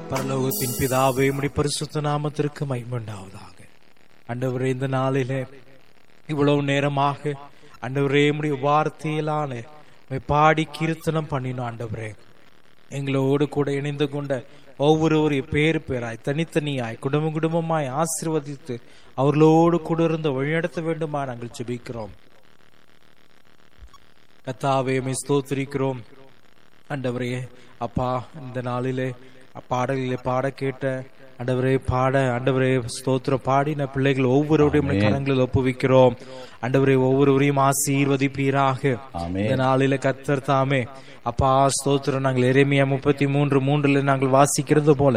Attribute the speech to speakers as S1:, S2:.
S1: பரலோகத்தின் பிதாவே உம்முடைய பரிசுத்த நாமத்திற்கு மைமண்டாவதாக ஆண்டவரே இந்த நாளிலே இவ்வளவு நேரமாக ஆண்டவரே உம்முடைய வார்த்தையிலான உம்மை பாடி கீர்த்தனம் பண்ணினோம் ஆண்டவரே எங்களோடு கூட இணைந்து கொண்ட ஒவ்வொருவரையும் பேர் பேராய் தனித்தனியாய் குடும்பம் குடும்பமாய் ஆசீர்வதித்து அவர்களோடு கூட இருந்து வழிநடத்த வேண்டுமா நாங்கள் ஜெபிக்கிறோம் கத்தாவே மை ஸ்தோத்திரிக்கிறோம் ஆண்டவரே அப்பா இந்த நாளிலே பாடல்களை பாட கேட்ட ஆண்டவரே பாட ஆண்டவரே ஸ்தோத்திரம் பாடின பிள்ளைகள் ஒவ்வொருவரையும் உம்முடைய கரங்களில் ஒப்புவிக்கிறோம் ஆண்டவரே ஒவ்வொருவரையும் ஆசீர்வதிப்பீராக
S2: ஆமென்.
S1: இந்த நாளில கத்தர் தாமே அப்பா ஸ்தோத்திரம் நாங்கள் எரேமியா முப்பத்தி மூன்று மூன்றுல நாங்கள் வாசிக்கிறது போல